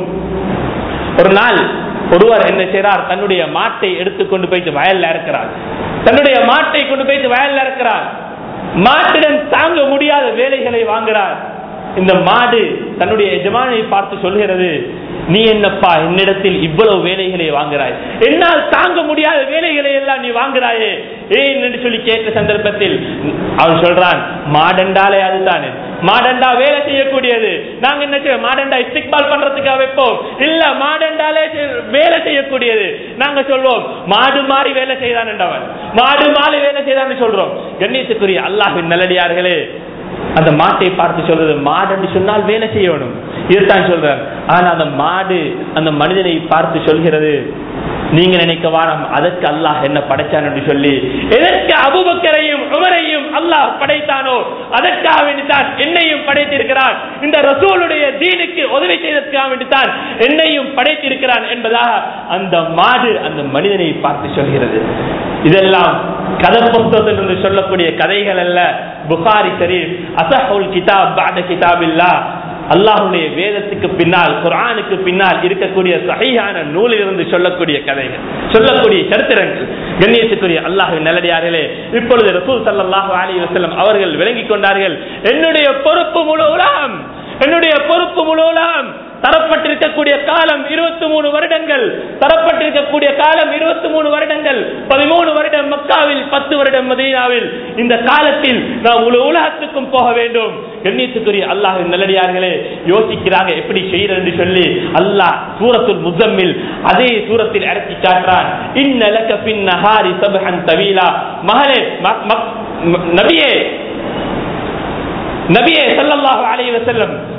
ஒரு நாள் ஒருவர் என்ன செய்றார் தன்னுடைய மாட்டை எடுத்துக்கொண்டு போயிட்டு வயல்ல இருக்கிறார் தன்னுடைய மாட்டை கொண்டு போயிட்டு வயல்ல இருக்கிறார் மாட்டிடம் தாங்க முடியாத வேலைகளை வாங்குறார் இந்த மாடு தன்னுடைய எஜமானை பார்த்து சொல்கிறது நீ என்னப்பா என்னிடத்தில் இவ்வளவு வேலைகளை வாங்குறாய் என்னால் தாங்க முடியாத வேலைகளை எல்லாம் நீ வாங்குறாயே ஏன் என்று சொல்லி கேட்ட சந்தர்ப்பத்தில் அவன் சொல்றான் மாடண்டாலே அதுதானே மாடண்டா வேலை செய்யக்கூடியது நாங்க என்ன செய்ய மாடண்டா இஸ்டிக்பால் பண்றதுக்காக வைப்போம் இல்ல மாடண்டாலே செய்- வேலை செய்யக்கூடியது நாங்க சொல்வோம் மாடு மாறி வேலை செய்தான் என்றவன் மாடு மாறி வேலை செய்தான்னு சொல்றோம் கண்ணியத்துக்குரிய அல்லாஹின் நல்லடியார்களே அந்த மாட்டை பார்த்து சொல்றது மாடு என்று சொன்னால் வேலை செய்யணும் இதுதான் சொல்றார் ஆனா அந்த மாடு அந்த மனிதனை பார்த்து சொல்கிறது நீங்க நினைக்க வானம் அதற்கு அல்லாஹ் என்ன படைச்சான் என்று சொல்லி எதற்கு அபுபக்கரையும் உமரையும் அல்லாஹ் படைத்தானோ அதற்காக வேண்டித்தான் என்னையும் படைத்திருக்கிறான் இந்த ரசூலுடைய தீனுக்கு உதவி செய்ததற்காக வேண்டித்தான் என்னையும் படைத்திருக்கிறான் என்பதாக அந்த மாடு அந்த மனிதனை பார்த்து சொல்கிறது இதெல்லாம் கதை புஸ்தகத்தில் இருந்து சொல்லக்கூடிய கதைகள் அல்ல புகாரி ஷரீப் அசஹுல் கிதாப் பாத கிதாபில்லா அல்லாஹ்வுடைய வேதத்துக்கு பின்னால் குர்ஆனுக்கு பின்னால் இருக்கக்கூடிய சஹீஹான நூலில் இருந்து சொல்லக்கூடிய கதைகள் சொல்லக்கூடிய சரித்திரங்கள் கண்ணியத்துக்குரிய அல்லாஹ் நல்லடியார்களே இப்பொழுது ரசூல் ஸல்லல்லாஹு அலைஹி வஸல்லம் அவர்கள் விளங்கிக் கொண்டார்கள் என்னுடைய பொறுப்பு முழு உலகம் என்னுடைய பொறுப்பு முழு உலகம் தரப்பட்டிருக்கக்கூடிய காலம் இருபத்தி மூணு வருடங்கள் தரப்பட்டிருக்கக்கூடிய காலம் இருபத்தி மூணு வருடங்கள் பதிமூணு வருடம் மக்காவில் பத்து வருடம் மதீனாவில் இந்த காலத்தில் நாம் முழு உலகத்துக்கும் போக வேண்டும் கண்ணியத்துக்குரிய அல்லாஹ் நல்லடியார்களே யோசிக்கிறாங்க எப்படி செய்யறது என்று சொல்லி அல்லாஹ் சூரத்துல் முசம்மில் அதே சூரத்தில் இறக்கி காட்டுறான் இன்னலக பின் நஹாரி சபஹன் தவீலா மகளே ம- ம- நபியே நபியே ஸல்லல்லாஹு அலைஹி வஸல்லம்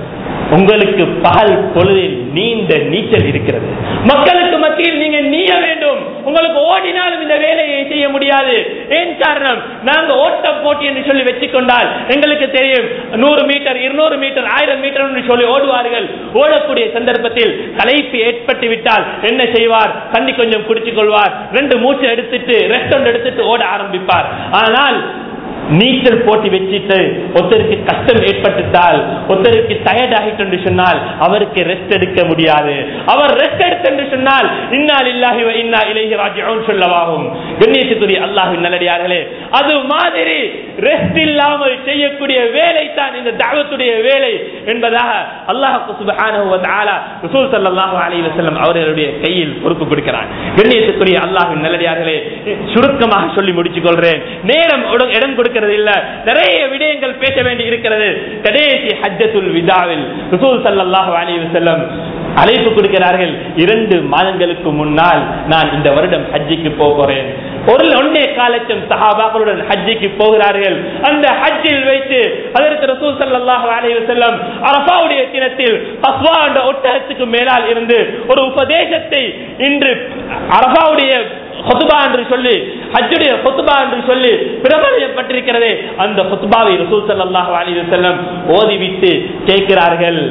உங்களுக்கு பகல் பொழுதில் நீண்ட நீச்சல் இருக்கிறது மக்களுக்கு மத்தியில் நீங்க நீய வேண்டும் உங்களுக்கு ஓடினாலும் இந்த வேலையை செய்ய முடியாது ஏன் காரணம் நாங்க ஓட்ட போட்டி என்று சொல்லி வச்சுக்கொண்டால் எங்களுக்கு தெரியும் நூறு மீட்டர் இருநூறு மீட்டர் ஆயிரம் மீட்டர் என்று சொல்லி ஓடுவார்கள் ஓடக்கூடிய சந்தர்ப்பத்தில் களைப்பு ஏற்பட்டு விட்டால் என்ன செய்வார் தண்ணி கொஞ்சம் குடிச்சுக் கொள்வார் ரெண்டு மூச்சு எடுத்துட்டு ரெஸ்ட் ஒன்று எடுத்துட்டு ஓட ஆரம்பிப்பார் ஆனால் நீச்சல் போட்டி வச்சுட்டு ஒருத்தருக்கு கஷ்டம் ஏற்பட்டுட்டால் ஒருத்தருக்கு டயர்ட் ஆகிட்டு என்று சொன்னால் அவருக்கு ரெஸ்ட் எடுக்க முடியாது அவர் ரெஸ்ட் எடுத்து என்று சொன்னால் இன்னால் இல்லாஹி வ இன்னா இலைஹி ராஜிஊன் சொல்லவாகும் கண்ணியத்துக்குரிய அல்லாஹ்வின் நல்லடியார்களே அது மாதிரி ரெஸ்ட் இல்லாமல் செய்யக்கூடிய வேலை தான் இந்த தாவத்துடைய வேலை என்பதாக அல்லாஹ் சுப்ஹானஹு வ தஆலா ரசூல் ஸல்லல்லாஹு அலைஹி வஸல்லம் அவர்களுடைய கையில் பொறுப்பு கொடுக்கிறான் கண்ணியத்துக்குரிய அல்லாஹ்வின் நல்லடியார்களே சுருக்கமாக சொல்லி முடிச்சுக் கொள்றேன் நேரம் ஒடு- இடம் கொடுக்கிறது இல்ல நிறைய விடயங்கள் பேச வேண்டி இருக்கிறது கடைசி ஹஜ்ஜத்துல் விதாவில் ரசூல் ஸல்லல்லாஹு அலைஹி வஸல்லம் அழைப்பு கொடுக்கிறார்கள் இரண்டு மாதங்களுக்கு முன்னால் நான் இந்த வருடம் ஹஜ்ஜிக்கு போக போறேன் ஒரு ஒன்னே காலச்சம் சஹாபாக்களுடன் ஹஜ்ஜிக்கு போகிறார்கள் அந்த ஹஜ்ஜில் வைத்து அதற்கு ரசூல் ஸல்லல்லாஹு அலைஹி வஸல்லம் அரஃபாவுடைய தினத்தில் கஸ்வா என்ற ஒட்டகத்துக்கு மேலால் இருந்து ஒரு உபதேசத்தை இன்று அரஃபாவுடைய ஹுத்பா என்று சொல்லி ஹஜ்ஜுடைய ஹுத்பா என்று சொல்லி பிரபலியப்பட்டிருக்கிறது அந்த ஹுத்பாவை ரசூல் ஸல்லல்லாஹு அலைஹி வஸல்லம் ஓதிவிட்டு கேட்கிறார்கள்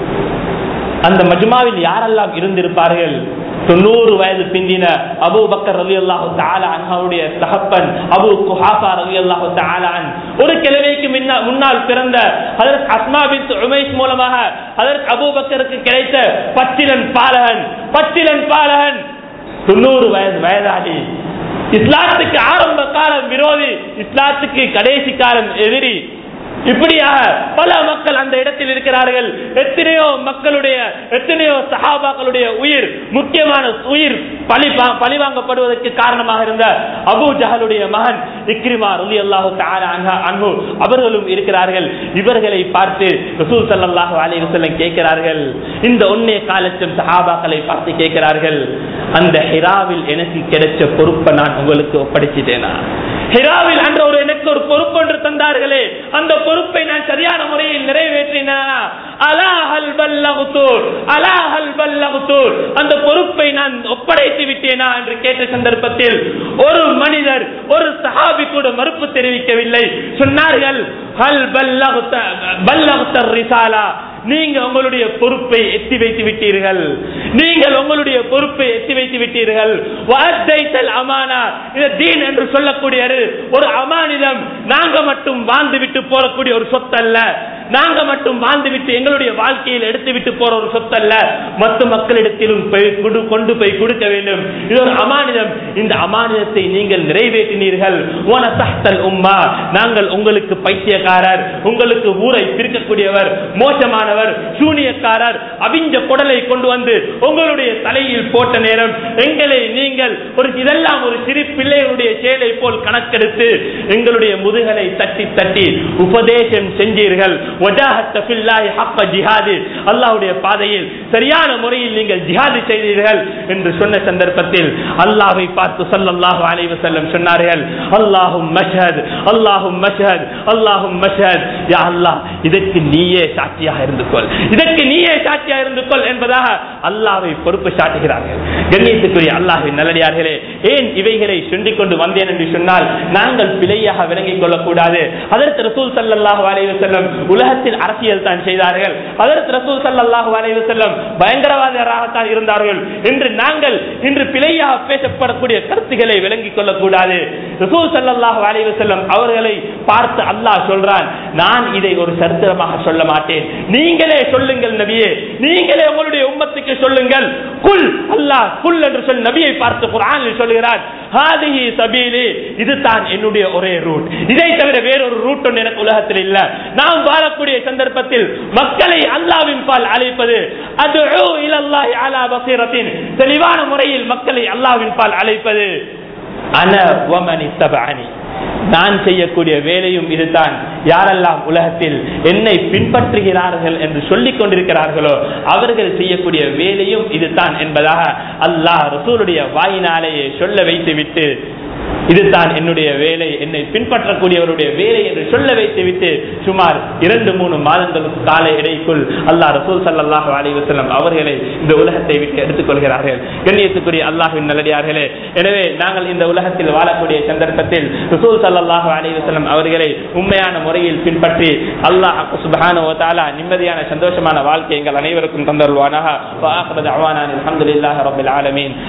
அந்த மஜ்மாவில் யாரெல்லாம் இருந்திருப்பார்கள் தொண்ணூறு வயது பிந்தின அபு பக்கர் ரவி அல்லாஹு தாலாவுடைய தகப்பன் அபு குஹாஃபா ரவி அல்லாஹு தாலான் ஒரு கிழமைக்கு முன்னா- முன்னால் பிறந்த ஹதரத் அஸ்மா பின் உமைஸ் மூலமாக ஹதரத் அபு பக்கருக்கு கிடைத்த பச்சிலன் பாலகன் பச்சிலன் பாலகன் தொண்ணூறு வயது வயதாளி இஸ்லாத்துக்கு ஆரம்ப காலம் விரோதி இஸ்லாத்துக்கு கடைசி காலம் எதிரி இப்படியாக பல மக்கள் அந்த இடத்தில் இருக்கிறார்கள் எத்தனையோ மக்களுடைய எத்தனையோ சஹாபாக்களுடைய உயிர் முக்கியமான உயிர் பழி பா- பழிவாங்கப்படுவதற்கு காரணமாக இருந்த அபு ஜஹலுடைய மகன் இக்ரிமா ரலி அல்லாஹு அன்ஹு அவர்களும் இருக்கிறார்கள் இவர்களை பார்த்து ரசூல் ஸல்லல்லாஹு அலைஹி வஸல்லம் கேட்கிறார்கள் இந்த ஒன்னே காலச்சம் சஹாபாக்களை பார்த்து கேட்கிறார்கள் அந்த ஹிராவில் எனக்கு கிடைச்ச பொறுப்பை நான் உங்களுக்கு ஒப்படைச்சிட்டேனா ஹிராவில் அன்று ஒரு எனக்கு ஒரு பொறுப்பு ஒன்று தந்தார்களே அந்த பொறுப்பை நான் சரியான முறையில் நிறைவேற்றினா அலாஹல் பல்லகுத்தூர் அலாஹல் பல்லகுத்தூர் அந்த பொறுப்பை நான் ஒப்படைத்து விட்டேனா என்று கேட்ட சந்தர்ப்பத்தில் ஒரு மனிதர் ஒரு சஹாபி கூட மறுப்பு தெரிவிக்கவில்லை சொன்னார்கள் ஹல் பல்லகுத்த பல்லகுத்த ரிசாலா நீங்க உங்களுடைய பொறுப்பை எத்தி வைத்து விட்டீர்கள் நீங்கள் உங்களுடைய பொறுப்பை எத்தி வைத்து விட்டீர்கள் வாத்தைத்தல் அமானா இது தீன் என்று சொல்லக்கூடியது ஒரு அமானிதம் நாங்க மட்டும் வாழ்ந்து விட்டு போறக்கூடிய ஒரு சொத்து அல்ல நாங்க மட்டும் வாழ்ந்து விட்டு எங்களுடைய வாழ்க்கையில் எடுத்து விட்டு போற ஒரு சொத்து அல்ல மற்ற மக்களிடத்திலும் போய் கொடு- கொண்டு போய் கொடுக்க வேண்டும் இது ஒரு அமானிதம் இந்த அமானிதத்தை நீங்கள் நிறைவேற்றினீர்கள் ஓனசஹ்தல் உம்மா நாங்கள் உங்களுக்கு பைத்தியக்காரர் உங்களுக்கு ஊரை பிரிக்கக்கூடியவர் மோசமானவர் சூனியக்காரர் அவிஞ்ச குடலை கொண்டு வந்து உங்களுடைய தலையில் போட்ட நேரம் எங்களை நீங்கள் ஒரு இதெல்லாம் ஒரு சிறு பிள்ளைகளுடைய செயலை போல் கணக்கெடுத்து எங்களுடைய முதுகலை தட்டி தட்டி உபதேசம் செஞ்சீர்கள் வஜாஹத்த ஃபில்லாஹி ஹக்க ஜிஹாது அல்லாஹ்வுடைய பாதையில் சரியான முறையில் நீங்கள் ஜிஹாது செய்தீர்கள் என்று சொன்ன சந்தர்ப்பத்தில் அல்லாஹ்வை பார்த்து ஸல்லல்லாஹு அலைஹி வஸல்லம் சொன்னார்கள் அல்லாஹும் மஷ்ஹத் அல்லாஹும் மஷ்ஹத் அல்லாஹும் மஷ்ஹத் யா அல்லாஹ் இதற்கு நீயே சாட்சியாக இருந்து கொள் இதற்கு நீயே சாட்சியாக இருந்து கொள் என்பதாக அல்லாஹ்வை பொறுப்பு சாட்டுகிறார்கள் கண்ணியத்துக்குரிய அல்லாஹ்வின் நல்லடியார்களே ஏன் இவைகளை சொல்லிக் கொண்டு வந்தேன் என்று சொன்னால் நாங்கள் பிழையாக விளங்கிக் கொள்ளக்கூடாது அதற்கு ரசூல் ஸல்லல்லாஹு அலைஹி வஸல்லம் உலகத்தில் அரசியல் தான் செய்தார்கள் அதற்கு ரசூல் ஸல்லல்லாஹு அலைஹி வஸல்லம் பயங்கரவாதிகராகத்தான் இருந்தார்கள் என்று நாங்கள் இன்று பிழையாக பேசப்படக்கூடிய கருத்துக்களை விளங்கிக் கொள்ளக்கூடாது ரசூல் ஸல்லல்லாஹு அலைஹி வஸல்லம் அவர்களை பார்த்து அல்லாஹ் சொல்றான் நான் இதை ஒரு சரித்திரமாக சொல்ல மாட்டேன் நீங்களே சொல்லுங்கள் நபியே நீங்களே உங்களுடைய உம்மத்துக்கு சொல்லுங்கள் குல் அல்லாஹ் குல் என்று சொல் நபியை பார்த்து குர்ஆனில் சொல்கிறான் ஹாதிஹி சபீலி இதுதான் என்னுடைய ஒரே ரூட் இதை தவிர வேறொரு ரூட் ஒன்று எனக்கு உலகத்தில் இல்ல நாம் வாழக்கூடிய சந்தர்ப்பத்தில் மக்களை அல்லாவின் பால் அழைப்பது அது இலல்லாஹி அலா பசீரத்தின் தெளிவான முறையில் மக்களை அல்லாவின் பால் அழைப்பது அன வமனி தபஅனி நான் செய்யக்கூடிய வேலையும் இதுதான் யாரெல்லாம் உலகத்தில் என்னை பின்பற்றுகிறார்கள் என்று சொல்லிக் கொண்டிருக்கிறார்களோ அவர்கள் செய்யக்கூடிய வேலையும் இதுதான் என்பதாக அல்லாஹ் ரசூலுடைய வாயினாலேயே சொல்ல வைத்துவிட்டு இதுதான் என்னுடைய வேலை என்னை பின்பற்றக்கூடியவருடைய வேலை என்று சொல்ல வைத்து விட்டு சுமார் இரண்டு மூணு மாதங்களுக்கு கால இடைக்குள் அல்லாஹ் ரசூல் சல்லாஹு அலி வசல்லம் அவர்களை இந்த உலகத்தை விட்டு எடுத்துக்கொள்கிறார்கள் கண்ணியத்துக்குரிய அல்லாஹின் நல்லடியார்களே எனவே நாங்கள் இந்த உலகத்தில் வாழக்கூடிய சந்தர்ப்பத்தில் ரசூல் சல்லாஹு அலி வசல்லம் அவர்களை உண்மையான முறையில் பின்பற்றி அல்லாஹ் சுபஹானு தாலா நிம்மதியான சந்தோஷமான வாழ்க்கை எங்கள் அனைவருக்கும் தந்தருவானாக வாஹ்ரத் அவானான் அல்ஹம்துலில்லாஹி ரப்பில் ஆலமீன்